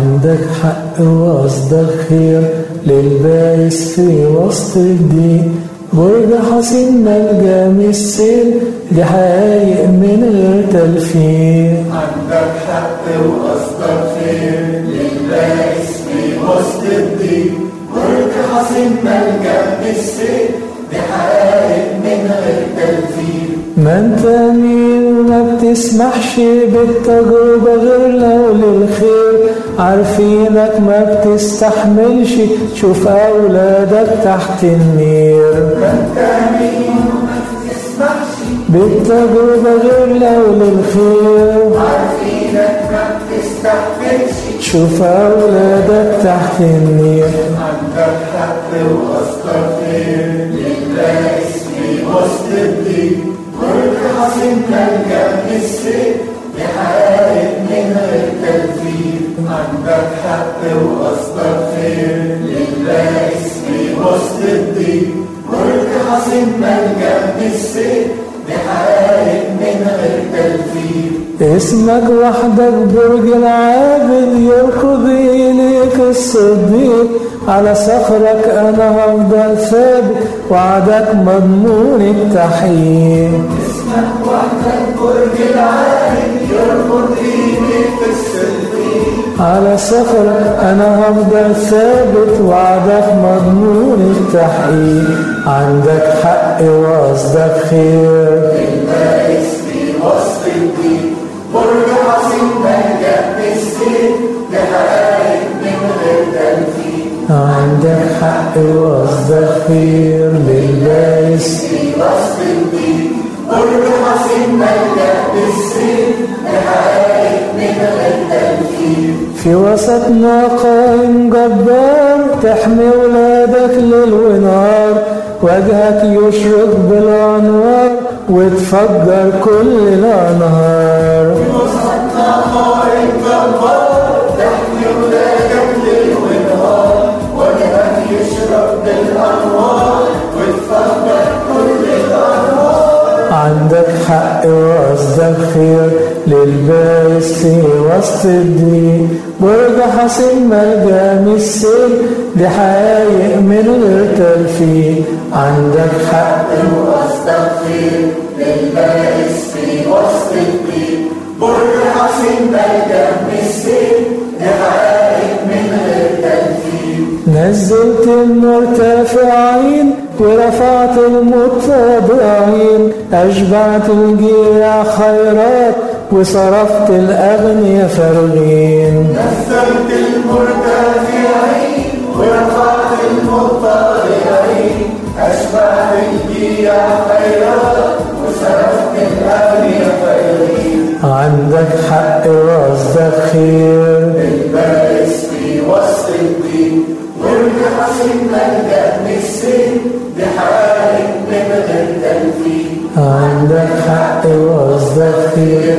عندك حق وقصدك خير للبايس في وسط الدين برج حصين ملجا من السيل دي حقايق من غير تلفيق عندك حق وقصدك خير للبائس في وسط الدين برج حصين ملجأ بالسيف دي حقائق من غير تلفيق ما انت مين ما بتسمحش بالتجربة غير لو للخير عارفينك ما بتستحملش تشوف أولادك تحت النير بالتجربة غير لو للخير عارفينك ما بتستحملش تشوف أولادك تحت النير عندك حق وقصدك خير للبائس في وسط الدين برج حصين ملجأ بالسيف دي حقائق من غير تلفيق عندك حق وقصدك خير للبائس في وسط الدين برج حصين ملجأ بالسيف دي حقائق من غير تلفيق اسمك وحدك برج العابد يركض إليك الصديق على صخرك أنا هفضل ثابت وعدك مضمون التحقيق برج العالم يربط ايديك الصديق على صخرك أنا هفضل ثابت وعدك مضمون التحقيق عندك حق وقصدك خير البائس في وسط الدين برج حصين ملجأ بالسيف بحقائق من غير تلفيق عندك حق وقصدك خير للبايس في وسط الدين برج حصين ملجأ بالسيف بحقائق من غير تلفيق في وسطنا قائم جبار تحمي ولادك ليل ونهار وجهك يشرق بالانوار وتفجر كل الانهار وسطنا قائم جبار تحمي ولادك ليل ونهار وجهك يشرب بالانوار وتفجر كل الانوار عندك حق وقصدك خير للبايس في وسط الدين برج حصين ملجا من السيل دي حقايق من غير تلفيق عندك حق واستغفر للبائس في وسط الدين برج حصين ملجأ من السيف لحقائق من غير تلفيق نزلت المرتفعين ورفعت المتضعين أشبعت الجيع خيرات وصرفت الأغنياء فارغين نزلت المرتفعين ورفعت المضطرعين أشبعت الجيع خيرات وصرفت الأغنياء فيغين عندك حق وقصدك خير البائس في وسط الدين برج حصين ملجأ من السيف لحقائق من غير تلفيق عندك حق وقصدك خير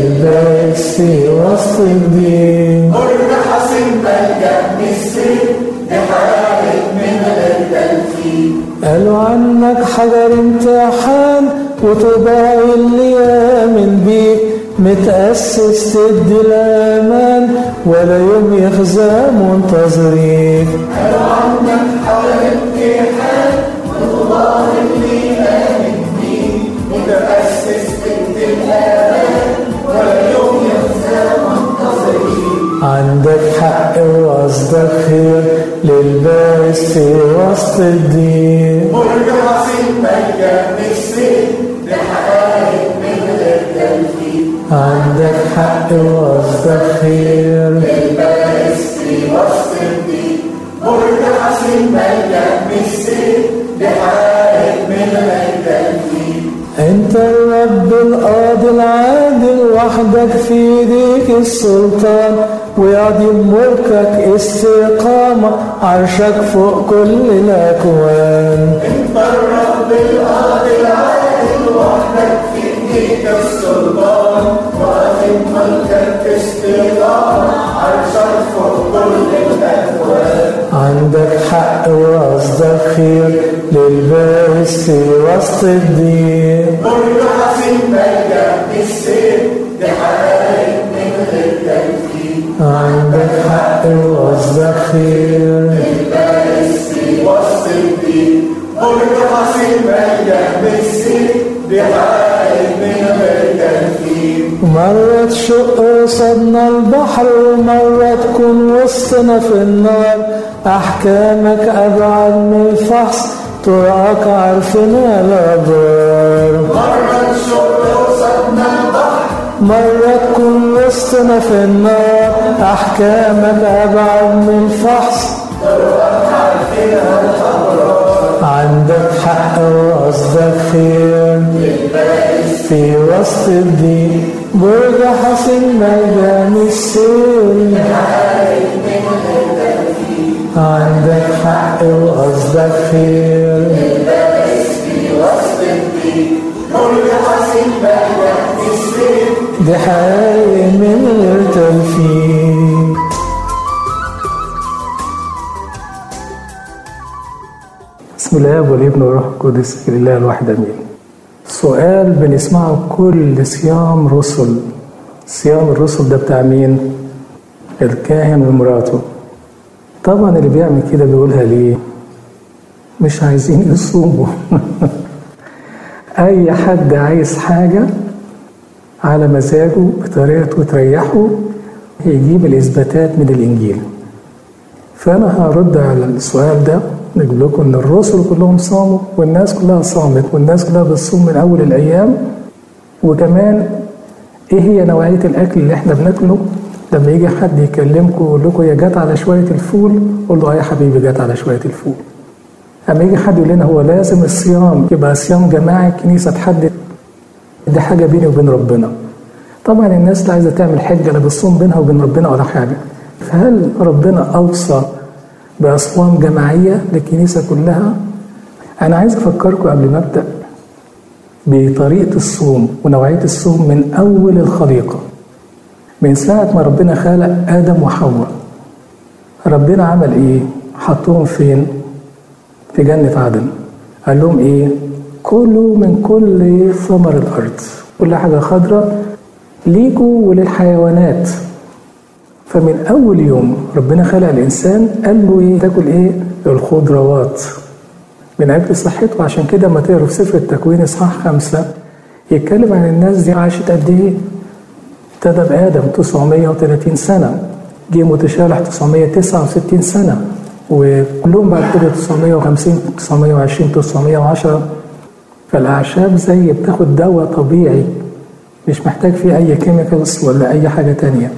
للباس في وسط الدين برج حصين ملجأ من السيف لحقائق من غير تلفيق قالوا عنك حجر امتحان وطباع اللي يامن بيك متأسس تدي الأمان ولا يوم يخزى منتظريك قالوا عنك حول امتحان وطباع اللي آمن بيه متأسس بنت الآمان ولا يوم يخزى منتظرين عندك حق وقصدك خير للباس في وسط الدين برج حصين ملجأ من السيف لحقائق من غير تلفيق عندك حق وقصدك خير البائس في وسط الدين برج حصين ملجأ من السيف لحقائق من غير تلفيق انت الرب القاضي العادل وحدك في ايديك السلطان ويعظم ملكك استقامة عرشك فوق كل الأكوان انت الرب القاضي العادل وحدك في ايديك السلطان وأتم ملكك استقامة عرشك فوق كل الأكوان عندك حق وقصدك خير للباس في وسط الدين برج حصين ملجأ بالسيف لحقائق من غير تلفيق عندك حق وقصدك خير البائس في وسط الدين برج حصين ملجأ بالسيف بحائط من غير تنفيذ مرة تشق قصادنا البحر ومرة تكون وسطنا في النار أحكامك أبعد من الفحص طرقك عارفنا الأبرار مرة الشرطة قصادنا البحر مرة تكون وسطنا في النار أحكامك أبعد من الفحص عندك حق وقصدك خير في وسط الدين برج حصين ميدان السير عندك حق وقصدك خير البائس في وسط الدين برج حصين ملجأ بالسيف دي حقايق من غير تلفيق بسم الله والابن والروح القدس لله الواحد امين سؤال بنسمعه كل صيام رسل صيام الرسل ده بتاع مين الكاهن ومراته طبعا اللي بيعمل كده بيقولها ليه مش عايزين يصوموا اي حد عايز حاجه على مزاجه بطريقته تريحه يجيب الإثباتات من الإنجيل فأنا هرد على السؤال ده نقول لكم إن الرسل كلهم صاموا والناس كلها صامت والناس كلها بتصوم من أول الأيام وكمان إيه هي نوعية الأكل اللي إحنا بناكله لما يجي حد يكلمكم ويقول لكم يا جت على شوية الفول قول له آه يا حبيبي جت على شوية الفول أما يجي حد يقول لنا هو لازم الصيام يبقى صيام جماعي الكنيسة تحدد دي حاجة بيني وبين ربنا طبعا الناس اللي عايزة تعمل حجة لا بتصوم بينها وبين ربنا ولا حاجة فهل ربنا أوصى بأصوام جماعية للكنيسة كلها أنا عايز أفكركم قبل ما أبدأ بطريقة الصوم ونوعية الصوم من أول الخليقة من ساعة ما ربنا خلق آدم وحواء ربنا عمل إيه؟ حطهم فين؟ في جنة عدن قال لهم إيه؟ كلوا من كل ثمر الأرض كل حاجة خضراء ليكوا وللحيوانات فمن أول يوم ربنا خلق الإنسان قال له إيه تاكل إيه الخضروات من أجل صحته عشان كده ما تقروا في سفر التكوين إصحاح خمسة يتكلم عن الناس دي عاشت قد إيه ابتدى بآدم 930 سنة جه متشالح 969 سنة وكلهم بعد كده 950 920 910 فالأعشاب زي بتاخد دواء طبيعي مش محتاج فيه أي كيميكالز ولا أي حاجة تانية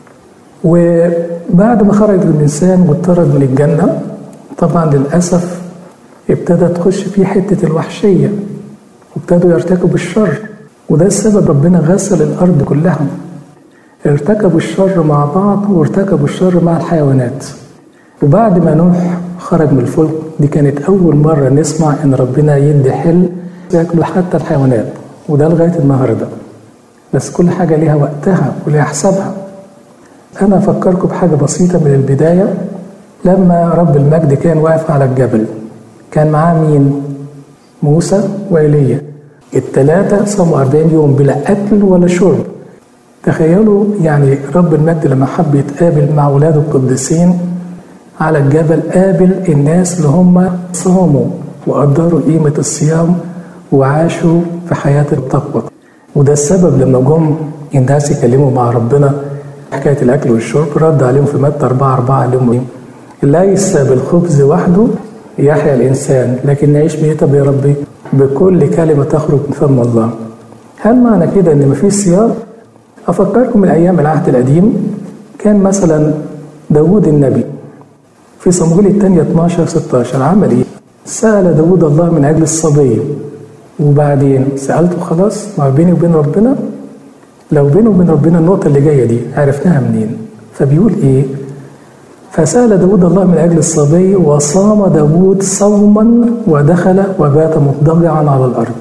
وبعد ما خرج الإنسان واطرد من الجنة طبعا للأسف ابتدى تخش فيه حتة الوحشية وابتدوا يرتكبوا الشر وده السبب ربنا غسل الأرض كلها ارتكبوا الشر مع بعض وارتكبوا الشر مع الحيوانات وبعد ما نوح خرج من الفلك دي كانت أول مرة نسمع إن ربنا يدي حل ياكلوا حتى الحيوانات وده لغاية النهاردة بس كل حاجة ليها وقتها وليها حسابها أنا أفكركم بحاجة بسيطة من البداية لما رب المجد كان واقف على الجبل كان معاه مين؟ موسى وإيليا التلاتة صاموا 40 يوم بلا أكل ولا شرب تخيلوا يعني رب المجد لما حب يتقابل مع ولاده القديسين على الجبل قابل الناس اللي هم صاموا وقدروا قيمة الصيام وعاشوا في حياة التقوى وده السبب لما جم الناس يكلموا مع ربنا حكاية الأكل والشرب رد عليهم في متى 4 4 قال لهم إيه؟ ليس بالخبز وحده يحيا الإنسان لكن نعيش بإيه يا ربي؟ بكل كلمة تخرج من فم الله. هل معنى كده إن مفيش صيام؟ أفكركم من أيام العهد القديم كان مثلا داوود النبي في صموئيل الثانية 12 16 عمل إيه؟ سأل داوود الله من أجل الصبي وبعدين سألته خلاص ما بيني وبين ربنا لو بينه وبين ربنا النقطة اللي جاية دي عرفناها منين؟ فبيقول إيه؟ فسأل داود الله من أجل الصبي وصام داود صوما ودخل وبات مضطجعا على الأرض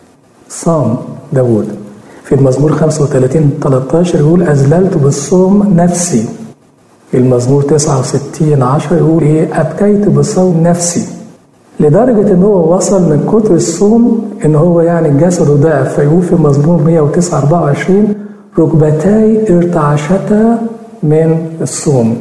صام داود في المزمور 35 13 يقول أذللت بالصوم نفسي المزمور 69 10 يقول إيه أبكيت بصوم نفسي لدرجة إن هو وصل من كتر الصوم إن هو يعني جسده ضعف فيقول في مزمور 109 24 ركبتاي ارتعشتا من الصوم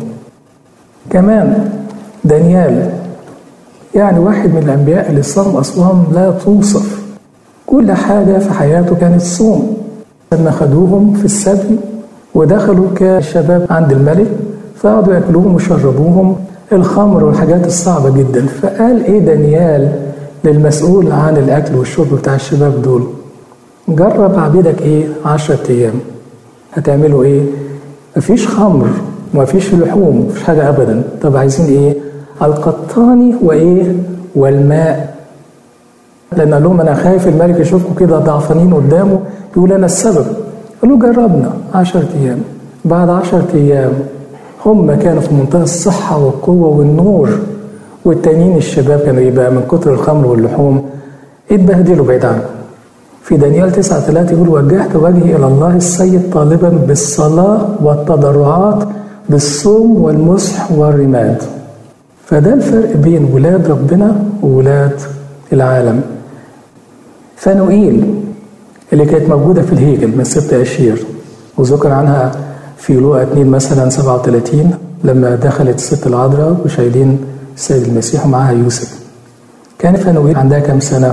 كمان دانيال يعني واحد من الأنبياء اللي صام أصوام لا توصف كل حاجة في حياته كانت صوم لما خدوهم في السبي ودخلوا كشباب عند الملك فقعدوا ياكلوهم ويشربوهم الخمر والحاجات الصعبة جدا فقال إيه دانيال للمسؤول عن الأكل والشرب بتاع الشباب دول جرب عبيدك إيه عشرة أيام هتعملوا إيه مفيش خمر ومفيش لحوم مفيش حاجة أبدا طب عايزين إيه القطاني وإيه والماء لأن قال لهم أنا خايف الملك يشوفكم كده ضعفانين قدامه يقول أنا السبب قالوا جربنا عشرة أيام بعد عشرة أيام هم كانوا في منتهى الصحة والقوة والنور والتانيين الشباب كانوا يبقى من كتر الخمر واللحوم اتبهدلوا بعيد عنكم في دانيال 9 3 يقول وجهت وجهي إلى الله السيد طالبا بالصلاة والتضرعات بالصوم والمسح والرماد فده الفرق بين ولاد ربنا وولاد العالم فنوئيل اللي كانت موجودة في الهيكل من سبت أشير وذكر عنها في لوقا 2 مثلا 37 لما دخلت الست العذراء وشايلين السيد المسيح ومعاها يوسف كان فنوئيل عندها كم سنة؟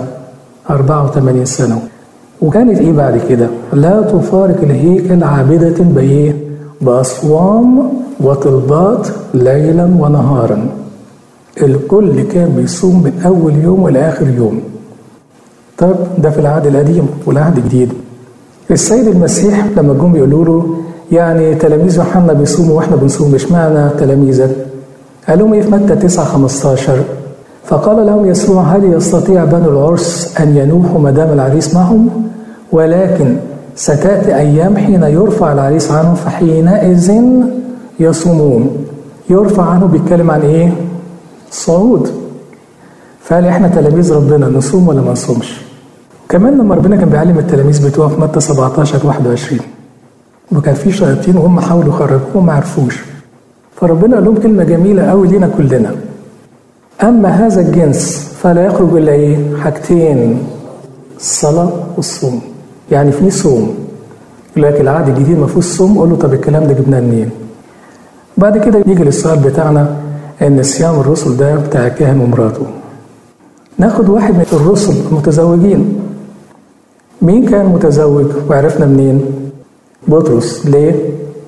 84 سنة وكانت ايه بعد كده؟ لا تفارق الهيكل عابدة بايه؟ بأصوام وطلبات ليلا ونهارا الكل كان بيصوم من أول يوم لآخر يوم طب ده في العهد القديم والعهد الجديد السيد المسيح لما جم يقولوا له يعني تلاميذ يوحنا بيصوموا واحنا بنصوم اشمعنى تلاميذك؟ قال لهم ايه في متى 9 15 فقال لهم يسوع هل يستطيع بنو العرس ان ينوحوا ما دام العريس معهم؟ ولكن ستاتي ايام حين يرفع العريس عنهم فحينئذ يصومون. يرفع عنه بيتكلم عن ايه؟ صعود. فقال احنا تلاميذ ربنا نصوم ولا ما نصومش؟ كمان لما ربنا كان بيعلم التلاميذ بتوعه في متى 17 21 وكان في شياطين وهم حاولوا يخرجوه ما عرفوش فربنا قال لهم كلمه جميله قوي لينا كلنا اما هذا الجنس فلا يخرج الا ايه حاجتين الصلاه والصوم يعني في صوم لكن العهد الجديد ما فيهوش صوم قول له طب الكلام ده جبناه منين بعد كده يجي للسؤال بتاعنا ان صيام الرسل ده بتاع كاهن ومراته ناخد واحد من الرسل المتزوجين مين كان متزوج وعرفنا منين بطرس ليه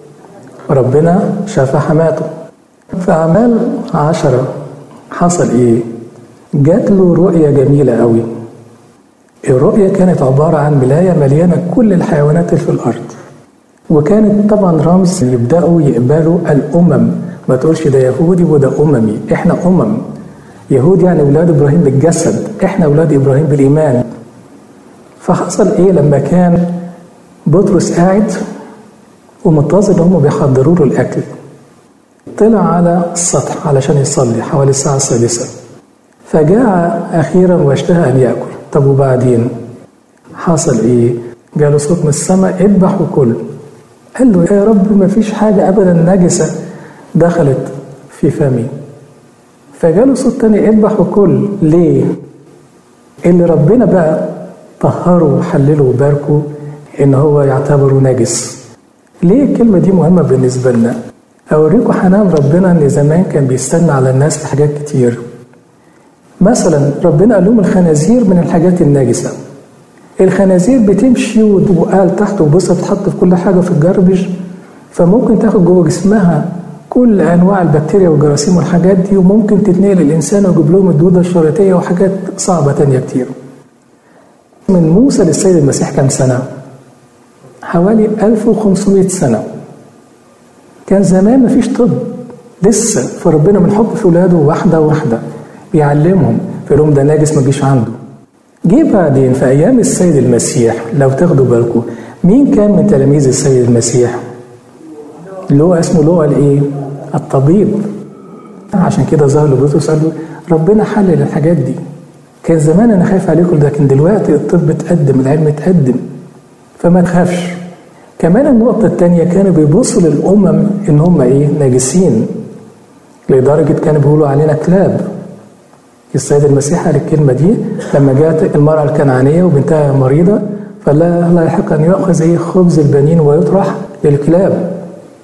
ربنا شاف حماته في أعمال عشرة حصل إيه جات له رؤية جميلة قوي الرؤية كانت عبارة عن ملاية مليانة كل الحيوانات اللي في الأرض وكانت طبعا رمز يبدأوا يقبلوا الأمم ما تقولش ده يهودي وده أممي إحنا أمم يهود يعني أولاد إبراهيم بالجسد إحنا أولاد إبراهيم بالإيمان فحصل إيه لما كان بطرس قاعد ومنتظر ان هم بيحضروا له الاكل طلع على السطح علشان يصلي حوالي الساعة السادسة فجاء أخيرا واشتهى أن يأكل طب وبعدين حصل إيه؟ جاله صوت من السماء اذبح وكل قال له يا رب ما فيش حاجة أبدا نجسة دخلت في فمي فجاله صوت تاني اذبح وكل ليه؟ اللي ربنا بقى طهره وحلله وباركه ان هو يعتبره نجس ليه الكلمة دي مهمة بالنسبة لنا أوريكم حنان ربنا إن زمان كان بيستنى على الناس في حاجات كتير مثلا ربنا قال لهم الخنازير من الحاجات النجسة الخنازير بتمشي وتقال تحت وبص تتحط في كل حاجة في الجربج فممكن تاخد جوه جسمها كل أنواع البكتيريا والجراثيم والحاجات دي وممكن تتنقل الإنسان ويجيب لهم الدودة الشريطية وحاجات صعبة تانية كتير من موسى للسيد المسيح كام سنة؟ حوالي 1500 سنة كان زمان مفيش طب لسه فربنا من حب في ولاده واحدة واحدة بيعلمهم فيقول لهم ده ناجس ما تجيش عنده جه بعدين في أيام السيد المسيح لو تاخدوا بالكم مين كان من تلاميذ السيد المسيح؟ لوقا اسمه لوقا الايه؟ الطبيب عشان كده ظهر لبطرس قال له ربنا حلل الحاجات دي كان زمان انا خايف عليكم لكن دلوقتي الطب اتقدم العلم اتقدم فما تخافش كمان النقطة التانية كانوا بيبصوا للأمم إن هم إيه ناجسين لدرجة كانوا بيقولوا علينا كلاب السيد المسيح قال الكلمة دي لما جاءت المرأة الكنعانية وبنتها مريضة فلا لا يحق أن يأخذ إيه خبز البنين ويطرح للكلاب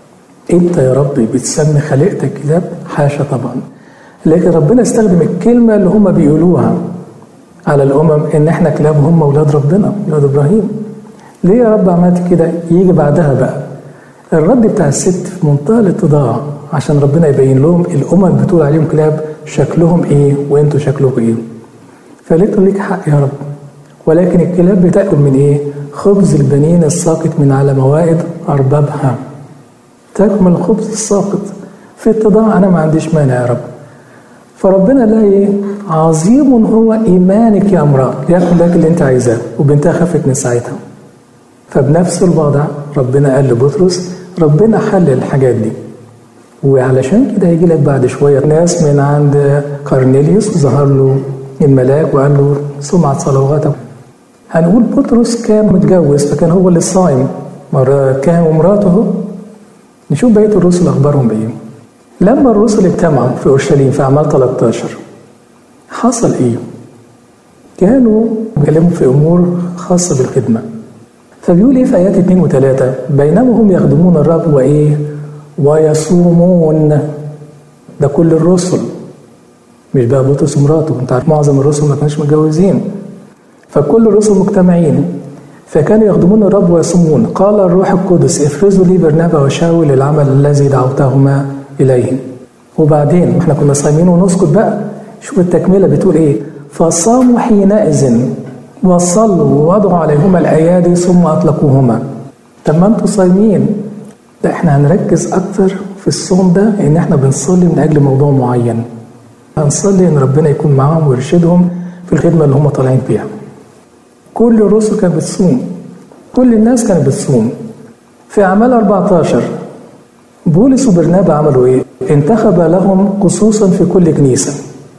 انت يا رب بتسمي خليقتك كلاب حاشا طبعا لكن ربنا استخدم الكلمة اللي هم بيقولوها على الأمم إن إحنا كلاب هم أولاد ربنا أولاد إبراهيم ليه يا رب عملت كده يجي بعدها بقى الرد بتاع الست في منتهى الاتضاع عشان ربنا يبين لهم الأمم بتقول عليهم كلاب شكلهم إيه وأنتوا شكلكم إيه فقالت له ليك حق يا رب ولكن الكلاب بتاكل من ايه؟ خبز البنين الساقط من على موائد اربابها. تاكل من الخبز الساقط. في اتضاع انا ما عنديش مانع يا رب. فربنا لا ايه؟ عظيم هو ايمانك يا امراه، ياكل لك اللي انت عايزاه، وبنتها خافت من ساعتها. فبنفس الوضع ربنا قال لبطرس ربنا حل الحاجات دي. وعلشان كده هيجي لك بعد شويه ناس من عند قرنيليوس ظهر له الملاك وقال له سمعت صلواتك هنقول بطرس كان متجوز فكان هو اللي صايم مرة كان ومراته نشوف بقية الرسل أخبارهم بإيه لما الرسل اجتمعوا في أورشليم في أعمال 13 حصل إيه؟ كانوا بيتكلموا في أمور خاصة بالخدمة فبيقول إيه في آيات 2 وثلاثة بينما هم يخدمون الرب وإيه؟ ويصومون ده كل الرسل مش بقى بطرس ومراته انت عارف معظم الرسل ما كانوش متجوزين فكل الرسل مجتمعين فكانوا يخدمون الرب ويصومون قال الروح القدس افرزوا لي برنابا وشاول للعمل الذي دعوتهما اليه وبعدين احنا كنا صايمين ونسكت بقى شوف التكمله بتقول ايه فصاموا حينئذ وصلوا ووضعوا عليهما الايادي ثم اطلقوهما طب ما انتوا صايمين لا احنا هنركز اكتر في الصوم ده ان احنا بنصلي من اجل موضوع معين هنصلي ان ربنا يكون معاهم ويرشدهم في الخدمه اللي هم طالعين فيها. كل الرسل كانت بتصوم. كل الناس كانت بتصوم. في اعمال 14 بولس وبرنابا عملوا ايه؟ انتخب لهم خصوصا في كل كنيسه.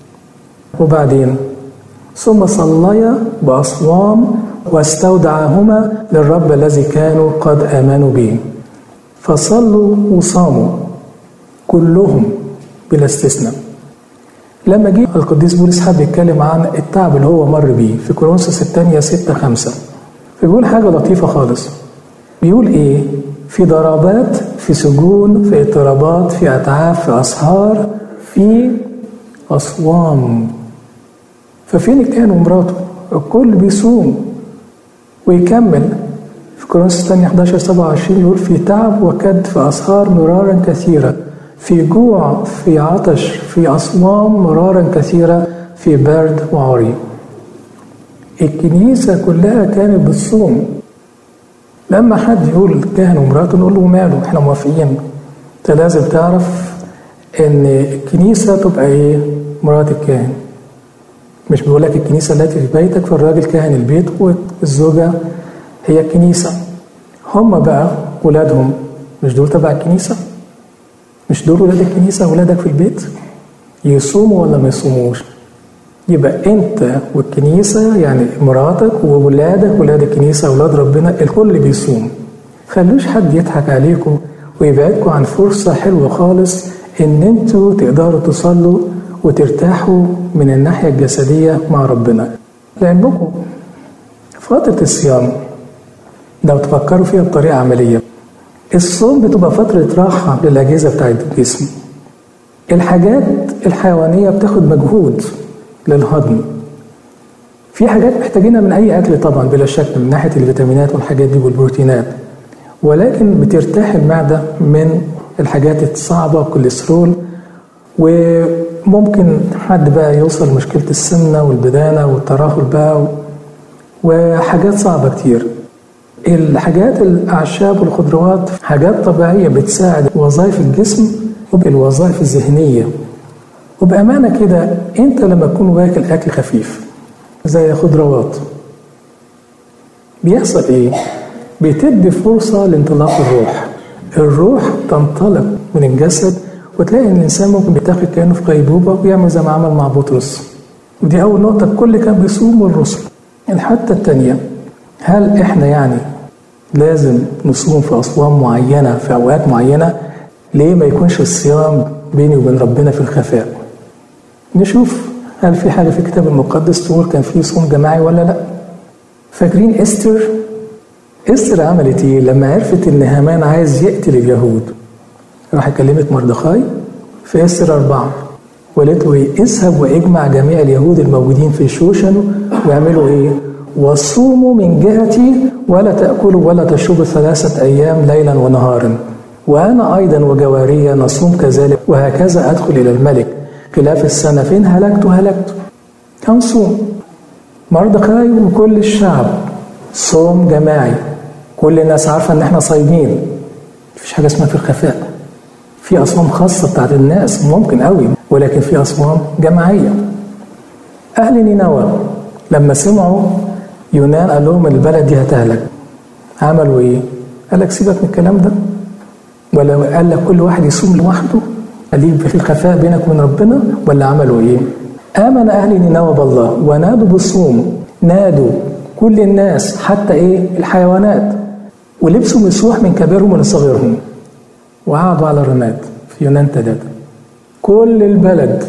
وبعدين ثم صليا باصوام واستودعاهما للرب الذي كانوا قد امنوا به. فصلوا وصاموا كلهم بلا استثناء. لما جه القديس بولس حب يتكلم عن التعب اللي هو مر بيه في كورنثوس الثانية 6 5 فبيقول حاجة لطيفة خالص بيقول إيه؟ في ضربات في سجون في اضطرابات في أتعاب في أسهار في أصوام ففين كان ومراته؟ الكل بيصوم ويكمل في كورنثوس الثانية 11 27 يقول في تعب وكد في أسهار مرارا كثيرة في جوع في عطش في أصوام مرارا كثيرة في برد وعري الكنيسة كلها كانت بتصوم لما حد يقول كاهن ومراته نقول له ماله احنا موافقين انت لازم تعرف ان الكنيسة تبقى ايه مرات الكاهن مش بيقول لك الكنيسة التي في بيتك فالراجل كاهن البيت والزوجة هي الكنيسة هم بقى ولادهم مش دول تبع الكنيسه مش دول ولاد الكنيسة ولادك في البيت يصوموا ولا ما يصوموش يبقى انت والكنيسة يعني مراتك وولادك ولاد الكنيسة ولاد ربنا الكل بيصوم خلوش حد يضحك عليكم ويبعدكم عن فرصة حلوة خالص ان انتوا تقدروا تصلوا وترتاحوا من الناحية الجسدية مع ربنا لعلمكم فترة الصيام لو تفكروا فيها بطريقة عملية الصوم بتبقى فترة راحة للأجهزة بتاعت الجسم الحاجات الحيوانية بتاخد مجهود للهضم في حاجات محتاجينها من أي أكل طبعا بلا شك من ناحية الفيتامينات والحاجات دي والبروتينات ولكن بترتاح المعدة من الحاجات الصعبة الكوليسترول وممكن حد بقى يوصل لمشكلة السمنة والبدانة والترهل بقى وحاجات صعبة كتير الحاجات الأعشاب والخضروات حاجات طبيعية بتساعد وظائف الجسم والوظائف الذهنية وبأمانة كده أنت لما تكون واكل أكل خفيف زي خضروات بيحصل إيه؟ بتدي فرصة لانطلاق الروح الروح تنطلق من الجسد وتلاقي ان الانسان ممكن بيتاخد كانه في غيبوبه ويعمل زي ما عمل مع بطرس ودي اول نقطه الكل كان بيصوم والرسل الحته الثانيه هل احنا يعني لازم نصوم في أصوام معينة في أوقات معينة ليه ما يكونش الصيام بيني وبين ربنا في الخفاء نشوف هل في حاجة في الكتاب المقدس تقول كان في صوم جماعي ولا لا فاكرين استر استر عملت ايه لما عرفت ان هامان عايز يقتل اليهود راح كلمت مردخاي في اسر أربعة وقالت له إيه اذهب واجمع جميع اليهود الموجودين في شوشن واعملوا إيه وصوموا من جهتي ولا تأكلوا ولا تشربوا ثلاثة أيام ليلا ونهارا وأنا أيضا وجوارية نصوم كذلك وهكذا أدخل إلى الملك خلاف السنة فين هلكت هلكت كان صوم مردخاي وكل الشعب صوم جماعي كل الناس عارفة إن إحنا صايمين مفيش حاجة اسمها في الخفاء في أصوام خاصة بتاعت الناس ممكن قوي ولكن في أصوام جماعية أهل نينوى لما سمعوا يونان قال لهم البلد دي هتهلك عملوا إيه؟ قال لك سيبك من الكلام ده ولا قال لك كل واحد يصوم لوحده قال في الخفاء بينك وبين ربنا ولا عملوا إيه؟ آمن أهل نينوى بالله ونادوا بالصوم نادوا كل الناس حتى إيه الحيوانات ولبسوا مسوح من كبيرهم ولصغيرهم وقعدوا على الرماد في يونان ثلاثة كل البلد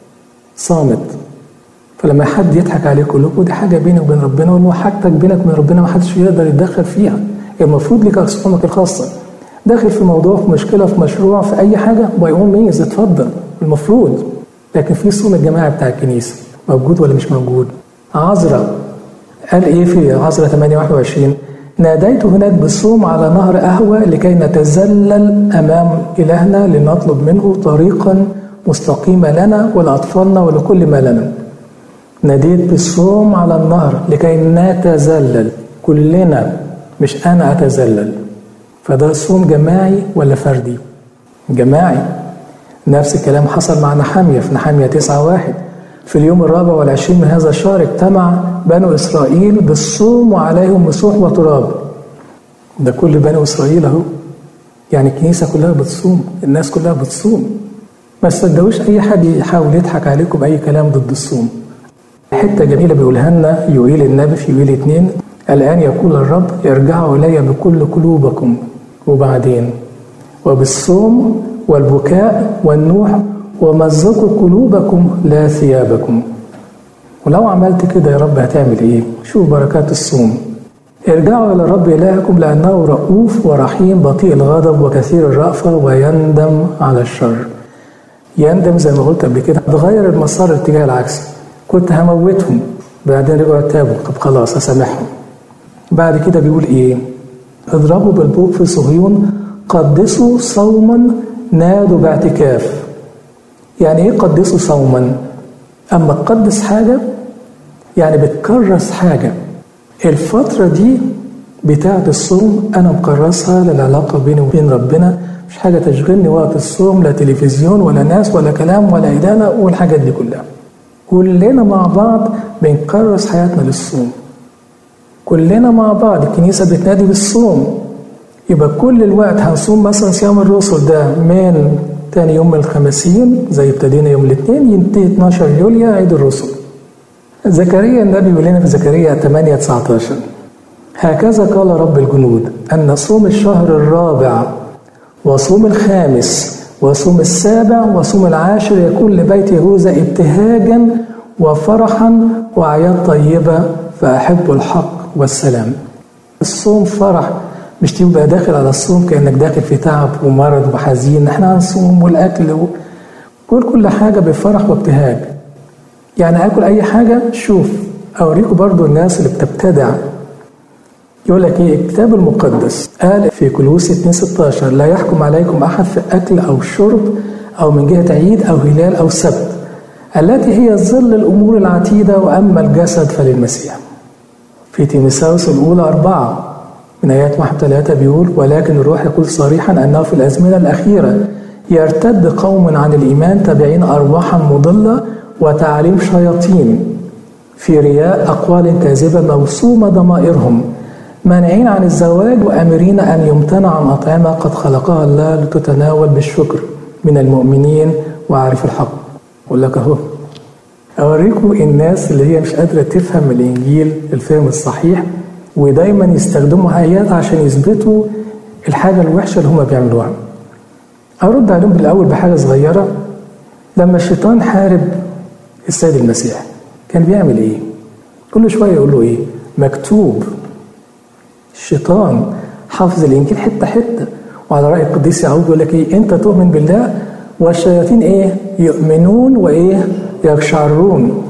صامت فلما حد يضحك عليكم يقول لكم دي حاجه بيني وبين ربنا وان حاجتك بينك وبين ربنا ما حدش يقدر يتدخل فيها المفروض لك اصوامك الخاصه داخل في موضوع في مشكله في مشروع في اي حاجه باي اون ميز اتفضل المفروض لكن في صوم الجماعي بتاع الكنيسه موجود ولا مش موجود عذراء قال ايه في عذراء 28 ناديت هناك بالصوم على نهر قهوة لكي نتذلل أمام إلهنا لنطلب منه طريقا مستقيما لنا ولأطفالنا ولكل ما لنا ناديت بالصوم على النهر لكي نتذلل كلنا مش أنا أتذلل فده صوم جماعي ولا فردي جماعي نفس الكلام حصل مع نحامية في نحامية تسعة واحد في اليوم الرابع والعشرين من هذا الشهر اجتمع بنو إسرائيل بالصوم وعليهم مسوح وتراب ده كل بنو إسرائيل أهو يعني الكنيسة كلها بتصوم الناس كلها بتصوم ما تصدقوش أي حد يحاول يضحك عليكم بأي كلام ضد الصوم حتة جميلة بيقولها لنا يويل النبي في يويل اتنين الآن يقول الرب ارجعوا إلي بكل قلوبكم وبعدين وبالصوم والبكاء والنوح ومزقوا قلوبكم لا ثيابكم ولو عملت كده يا رب هتعمل ايه شوف بركات الصوم ارجعوا الى الرب الهكم لانه رؤوف ورحيم بطيء الغضب وكثير الرأفة ويندم على الشر يندم زي ما قلت قبل كده تغير المسار الاتجاه العكسي كنت هموتهم بعدين رجعوا تابوا طب خلاص اسامحهم بعد كده بيقول ايه اضربوا بالبوق في صهيون قدسوا صوما نادوا باعتكاف يعني ايه قدسوا صوما اما تقدس حاجه يعني بتكرس حاجه الفتره دي بتاعه الصوم انا مكرسها للعلاقه بيني وبين ربنا مش حاجه تشغلني وقت الصوم لا تلفزيون ولا ناس ولا كلام ولا ادانه والحاجات دي كلها كلنا مع بعض بنكرس حياتنا للصوم كلنا مع بعض الكنيسه بتنادي بالصوم يبقى كل الوقت هنصوم مثلا صيام الرسل ده من تاني يوم الخمسين زي ابتدينا يوم الاثنين ينتهي 12 يوليو عيد الرسل زكريا النبي بيقول لنا في زكريا 8 19 هكذا قال رب الجنود أن صوم الشهر الرابع وصوم الخامس وصوم السابع وصوم العاشر يكون لبيت يهوذا ابتهاجا وفرحا وأعياد طيبة فأحب الحق والسلام الصوم فرح مش تبقى داخل على الصوم كانك داخل في تعب ومرض وحزين احنا هنصوم والاكل و... كل كل حاجه بفرح وابتهاج يعني اكل اي حاجه شوف اوريكم برضو الناس اللي بتبتدع يقول لك ايه الكتاب المقدس قال في كلوس 2 16 لا يحكم عليكم احد في اكل او شرب او من جهه عيد او هلال او سبت التي هي ظل الامور العتيده واما الجسد فللمسيح في تيمساوس الاولى اربعه من آيات واحد ثلاثة بيقول ولكن الروح يقول صريحا أنه في الأزمنة الأخيرة يرتد قوم عن الإيمان تابعين أرواحا مضلة وتعاليم شياطين في رياء أقوال كاذبة موسومة ضمائرهم مانعين عن الزواج وأمرين أن يمتنع عن أطعمة قد خلقها الله لتتناول بالشكر من المؤمنين وعارف الحق أقول لك أهو أوريكم الناس اللي هي مش قادرة تفهم الإنجيل الفهم الصحيح ودايما يستخدموا آيات عشان يثبتوا الحاجة الوحشة اللي هما بيعملوها أرد عليهم بالأول بحاجة صغيرة لما الشيطان حارب السيد المسيح كان بيعمل إيه؟ كل شوية يقول له إيه؟ مكتوب الشيطان حافظ الإنجيل حتة حتة وعلى رأي القديس يعقوب يقول لك إيه أنت تؤمن بالله والشياطين إيه يؤمنون وإيه يقشعرون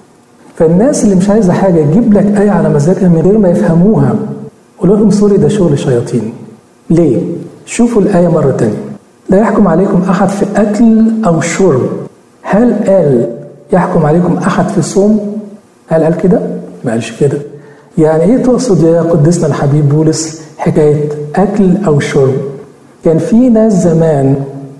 فالناس اللي مش عايزة حاجة تجيب لك آية على مزاجها من غير ما يفهموها قول لهم سوري ده شغل شياطين ليه؟ شوفوا الآية مرة تانية لا يحكم عليكم أحد في أكل أو شرب هل قال يحكم عليكم أحد في صوم؟ هل قال كده؟ ما قالش كده يعني إيه تقصد يا قدسنا الحبيب بولس حكاية أكل أو شرب؟ كان في ناس زمان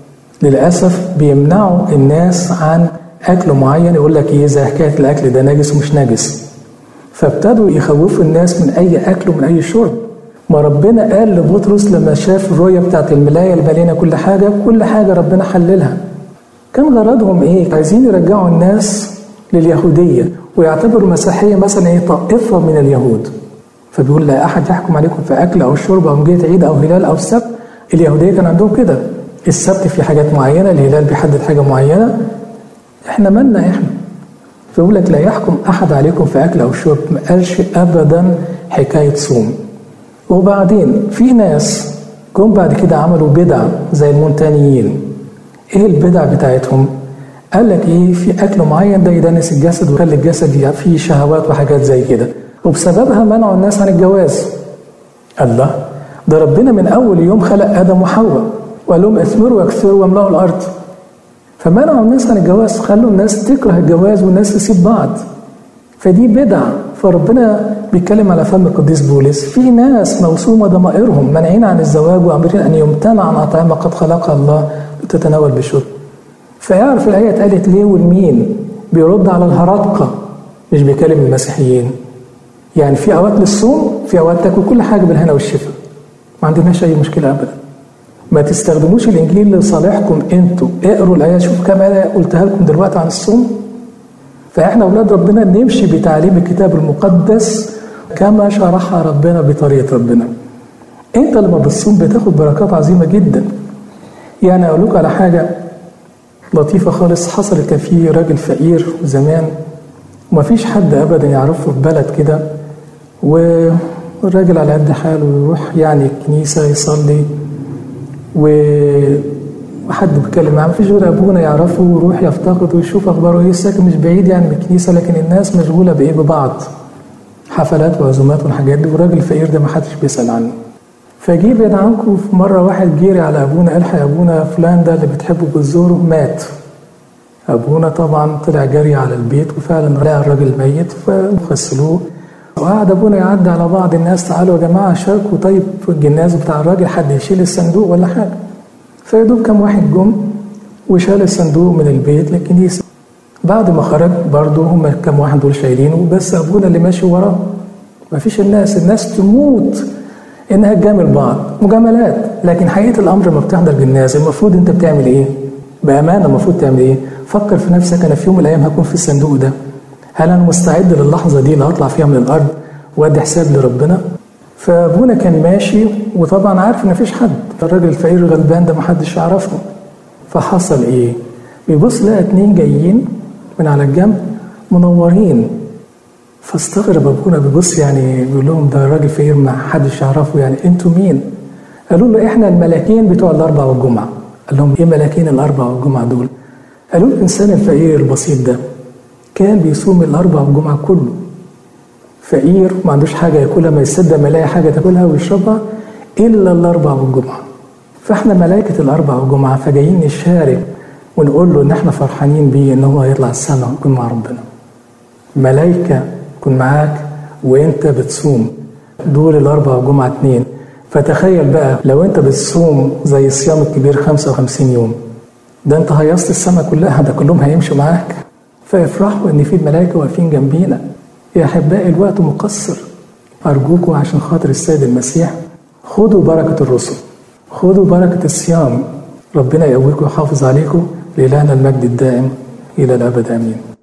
للأسف بيمنعوا الناس عن أكل معين يقول لك إيه زي حكاية الأكل ده نجس ومش نجس فابتدوا يخوفوا الناس من أي أكل ومن أي شرب ما ربنا قال لبطرس لما شاف الرؤية بتاعت الملاية اللي مالينا كل حاجة كل حاجة ربنا حللها كان غرضهم إيه؟ عايزين يرجعوا الناس لليهودية ويعتبروا المسيحية مثلا إيه طائفة من اليهود فبيقول لا أحد يحكم عليكم في أكل أو شرب أو جهة عيد أو هلال أو سبت اليهودية كان عندهم كده السبت في حاجات معينة الهلال بيحدد حاجة معينة احنا مالنا احنا فيقول لك لا يحكم احد عليكم في اكل او شرب ما قالش ابدا حكايه صوم وبعدين في ناس جم بعد كده عملوا بدع زي المونتانيين ايه البدع بتاعتهم قال لك ايه في اكل معين ده يدنس الجسد ويخلي الجسد فيه شهوات وحاجات زي كده وبسببها منعوا الناس عن الجواز الله ده ربنا من اول يوم خلق ادم وحواء وقال لهم اثمروا واكثروا واملأوا الارض فمنعوا الناس عن الجواز خلوا الناس تكره الجواز والناس تسيب بعض فدي بدع فربنا بيتكلم على فم القديس بولس في ناس موسومة ضمائرهم منعين عن الزواج وأمرين أن يمتنع عن أطعمة قد خلقها الله وتتناول بشرب فيعرف الآية اتقالت ليه والمين بيرد على الهرطقة مش بيكلم المسيحيين يعني في أوقات للصوم في أوقات تاكل كل حاجة بالهنا والشفاء ما عندناش أي مشكلة أبدا ما تستخدموش الانجيل لصالحكم انتوا اقروا الايه شوف كم ايه قلتها لكم دلوقتي عن الصوم فاحنا اولاد ربنا نمشي بتعليم الكتاب المقدس كما شرحها ربنا بطريقه ربنا انت لما بتصوم بتاخد بركات عظيمه جدا يعني اقول لكم على حاجه لطيفه خالص حصلت كان في راجل فقير زمان ومفيش حد ابدا يعرفه في بلد كده والراجل على قد حاله يروح يعني الكنيسه يصلي وحد بيتكلم معاه مفيش غير ابونا يعرفه ويروح يفتقد ويشوف اخباره ايه ساكن مش بعيد يعني من الكنيسه لكن الناس مشغوله بايه ببعض حفلات وعزومات والحاجات دي والراجل الفقير ده محدش بيسال عنه فجي بعيد عنكم في مره واحد جيري على ابونا الحق يا ابونا فلان ده اللي بتحبه بتزوره مات ابونا طبعا طلع جري على البيت وفعلا لقى الراجل ميت فغسلوه وقعد ابونا يعدي على بعض الناس تعالوا يا جماعه شاركوا طيب في الجناز بتاع الراجل حد يشيل الصندوق ولا حاجه فيدوب كم واحد جم وشال الصندوق من البيت للكنيسه بعد ما خرج برضه هم كم واحد دول شايلينه بس ابونا اللي ماشي وراه ما فيش الناس الناس تموت انها تجامل بعض مجاملات لكن حقيقه الامر لما بتحضر جنازه المفروض انت بتعمل ايه؟ بامانه المفروض تعمل ايه؟ فكر في نفسك انا في يوم من الايام هكون في الصندوق ده هل انا مستعد للحظه دي اللي هطلع فيها من الارض وادي حساب لربنا فابونا كان ماشي وطبعا عارف ان مفيش حد الراجل الفقير الغلبان ده محدش يعرفه فحصل ايه بيبص لقى اتنين جايين من على الجنب منورين فاستغرب ابونا بيبص يعني بيقول لهم ده راجل فقير ما حدش يعرفه يعني انتوا مين قالوا له احنا الملاكين بتوع الاربع والجمعه قال لهم ايه ملاكين الاربع والجمعه دول قالوا الانسان الفقير البسيط ده كان بيصوم الاربع والجمعه كله فقير ما عندوش حاجه ياكلها ما يصدق ما يلاقي حاجه تاكلها ويشربها الا الاربع والجمعه فاحنا ملائكه الاربع والجمعه فجايين نشارك ونقول له ان احنا فرحانين بيه ان هو هيطلع السماء ويكون مع ربنا ملائكه تكون معاك وانت بتصوم دول الاربع والجمعه اتنين فتخيل بقى لو انت بتصوم زي الصيام الكبير 55 يوم ده انت هيصت السماء كلها ده كلهم هيمشوا معاك فيفرحوا ان في الملائكه واقفين جنبينا يا احبائي الوقت مقصر ارجوكم عشان خاطر السيد المسيح خدوا بركه الرسل خدوا بركه الصيام ربنا يقويكم ويحافظ عليكم لإلهنا المجد الدائم إلى الأبد آمين